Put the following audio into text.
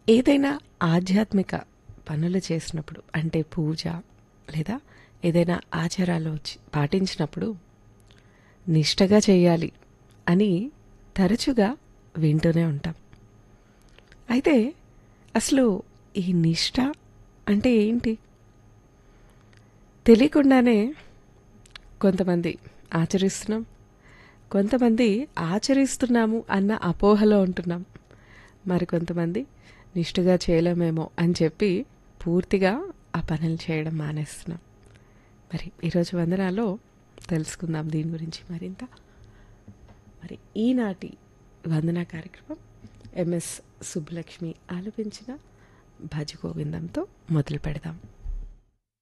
ఏదైనా ఆధ్యాత్మిక పనులు చేసినప్పుడు అంటే పూజ లేదా ఏదైనా ఆచారాలు వచ్చి పాటించినప్పుడు నిష్టగా చేయాలి అని తరచుగా వింటూనే ఉంటాం అయితే అసలు ఈ నిష్ట అంటే ఏంటి తెలియకుండానే కొంతమంది ఆచరిస్తున్నాం కొంతమంది ఆచరిస్తున్నాము అన్న అపోహలో ఉంటున్నాం మరికొంతమంది నిష్ఠగా చేయలేమేమో అని చెప్పి పూర్తిగా ఆ పనులు చేయడం మానేస్తున్నాం మరి ఈరోజు వందనాలో తెలుసుకుందాం దీని గురించి మరింత మరి ఈనాటి వందన కార్యక్రమం ఎంఎస్ సుబ్బలక్ష్మి ఆలపించిన భజ గోవిందంతో మొదలు పెడదాం